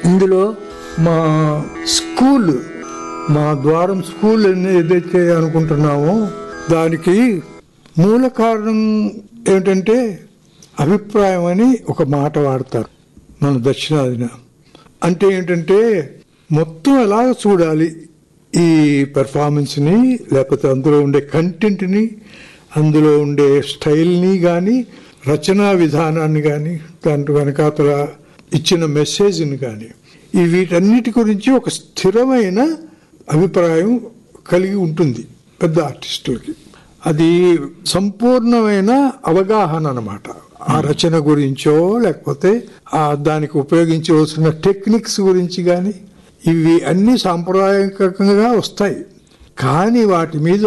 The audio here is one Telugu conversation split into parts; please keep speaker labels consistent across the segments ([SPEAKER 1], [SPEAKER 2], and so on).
[SPEAKER 1] ఇందులో మా స్కూల్ మా ద్వారం స్కూల్ అని ఏదైతే అనుకుంటున్నామో దానికి మూల కారణం ఏమిటంటే అభిప్రాయం అని ఒక మాట వాడతారు మన దక్షిణాదిన అంటే ఏంటంటే మొత్తం ఎలాగ చూడాలి ఈ పెర్ఫార్మెన్స్ని లేకపోతే అందులో ఉండే కంటెంట్ని అందులో ఉండే స్టైల్ని కానీ రచనా విధానాన్ని కానీ దాంట్లో వెనకాతల ఇచ్చిన మెసేజ్ని కానీ ఈ వీటన్నిటి గురించి ఒక స్థిరమైన అభిప్రాయం కలిగి ఉంటుంది పెద్ద ఆర్టిస్టులకి అది సంపూర్ణమైన అవగాహన అన్నమాట ఆ రచన గురించో లేకపోతే ఆ దానికి ఉపయోగించవలసిన టెక్నిక్స్ గురించి కానీ ఇవి అన్ని సాంప్రదాయకంగా వస్తాయి కానీ వాటి మీద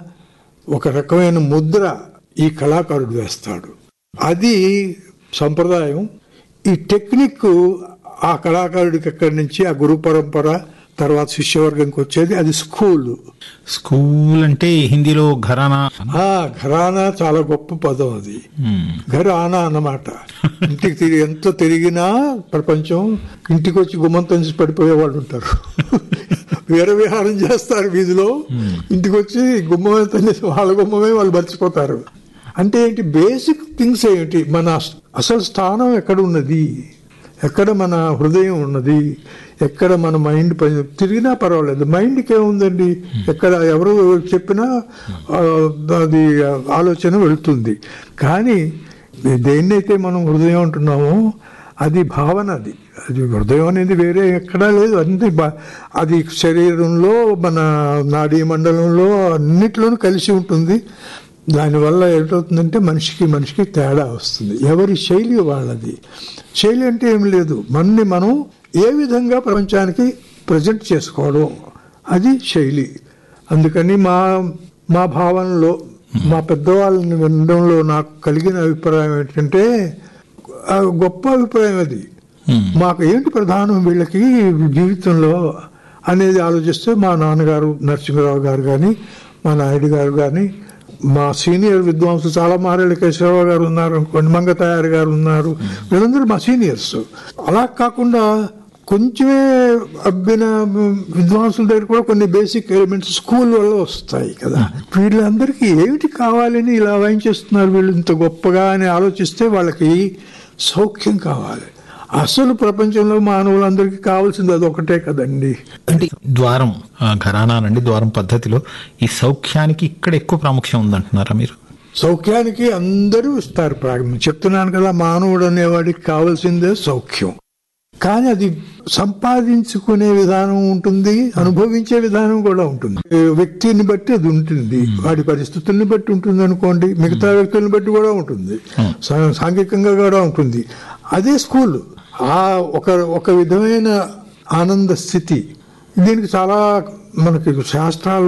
[SPEAKER 1] ఒక రకమైన ముద్ర ఈ కళాకారుడు వేస్తాడు అది సంప్రదాయం ఈ టెక్నిక్ ఆ కళాకారుడికి ఎక్కడి నుంచి ఆ గురు పరంపర తర్వాత శిష్యవర్గంకి వచ్చేది అది స్కూల్
[SPEAKER 2] స్కూల్ అంటే హిందీలో ఘరానా
[SPEAKER 1] ఆ ఘరానా చాలా గొప్ప పదం అది
[SPEAKER 2] మ్మ్.
[SPEAKER 1] ఘరానా అన్నమాట ఇంటికి తిరిగి ఎంత తిరిగినా ప్రపంచం ఇంటికి వచ్చి గుమ్మంతో నుంచి పడిపోయే వాళ్ళు ఉంటారు వీర విహారం చేస్తారు వీధిలో ఇంటికి వచ్చి గుమ్మం ఎంత వాళ్ళ గుమ్మమే వాళ్ళు మర్చిపోతారు అంటే ఏంటి బేసిక్ థింగ్స్ ఏమిటి మన అసలు స్థానం ఎక్కడ ఉన్నది ఎక్కడ మన హృదయం ఉన్నది ఎక్కడ మన మైండ్ పని తిరిగినా పర్వాలేదు మైండ్కి ఏముందండి ఎక్కడ ఎవరు చెప్పినా ఆ, అది ఆలోచన వెళుతుంది కానీ దేన్నైతే మనం హృదయం అంటున్నామో అది భావన అది అది హృదయం అనేది వేరే ఎక్కడా లేదు అన్ని బా- అది శరీరంలో మన నాడీ మండలంలో అన్నిట్లోనూ కలిసి ఉంటుంది దానివల్ల ఏమిటవుతుందంటే మనిషికి మనిషికి తేడా వస్తుంది ఎవరి శైలి వాళ్ళది శైలి అంటే ఏం లేదు మనని మనం ఏ విధంగా ప్రపంచానికి ప్రజెంట్ చేసుకోవడం అది శైలి అందుకని మా మా భావనలో మా పెద్దవాళ్ళని వినడంలో నాకు కలిగిన అభిప్రాయం ఏంటంటే ఆ గొప్ప అభిప్రాయం అది
[SPEAKER 2] మ్మ్.
[SPEAKER 1] మాకు ఏంటి ప్రధానం వీళ్ళకి జీవితంలో అనేది ఆలోచిస్తే మా నాన్నగారు నరసింహరావు గారు కానీ మా నాయుడు గారు కానీ మా సీనియర్ విద్వాంసులు చాలా మారేళ్ళ కేశవరావు గారు ఉన్నారు అనుకోండి మంగతయారు గారు ఉన్నారు వీళ్ళందరూ మా సీనియర్స్ అలా కాకుండా కొంచెమే అబ్బిన విద్వాంసుల దగ్గర కూడా కొన్ని బేసిక్ ఎలిమెంట్స్ స్కూల్ వల్ల వస్తాయి కదా వీళ్ళందరికీ ఏమిటి కావాలని ఇలా వాయించేస్తున్నారు వీళ్ళు ఇంత గొప్పగా అని ఆలోచిస్తే వాళ్ళకి సౌఖ్యం కావాలి అసలు ప్రపంచంలో మానవులందరికీ కావాల్సింది అదొకటే కదండి
[SPEAKER 2] అంటే ద్వారం ఆ, ఘరానా అండి ద్వారం పద్ధతిలో ఈ సౌఖ్యానికి ఇక్కడ ఎక్కువ ప్రాముఖ్యం ఉందంటున్నారా మీరు
[SPEAKER 1] సౌఖ్యానికి అందరూ ఇస్తారు ప్రారంభం చెప్తున్నాను కదా మానవుడు అనేవాడికి కావాల్సిందే సౌఖ్యం కానీ అది సంపాదించుకునే విధానం ఉంటుంది అనుభవించే విధానం కూడా ఉంటుంది ఏ వ్యక్తిని బట్టి అది ఉంటుంది వాడి పరిస్థితుల్ని బట్టి ఉంటుంది అనుకోండి మిగతా వ్యక్తుల్ని బట్టి కూడా ఉంటుంది సా- సాంఘికంగా కూడా ఉంటుంది అదే స్కూల్ ఆ ఒక ఒక విధమైన ఆనంద స్థితి దీనికి చాలా మనకి శాస్త్రాలు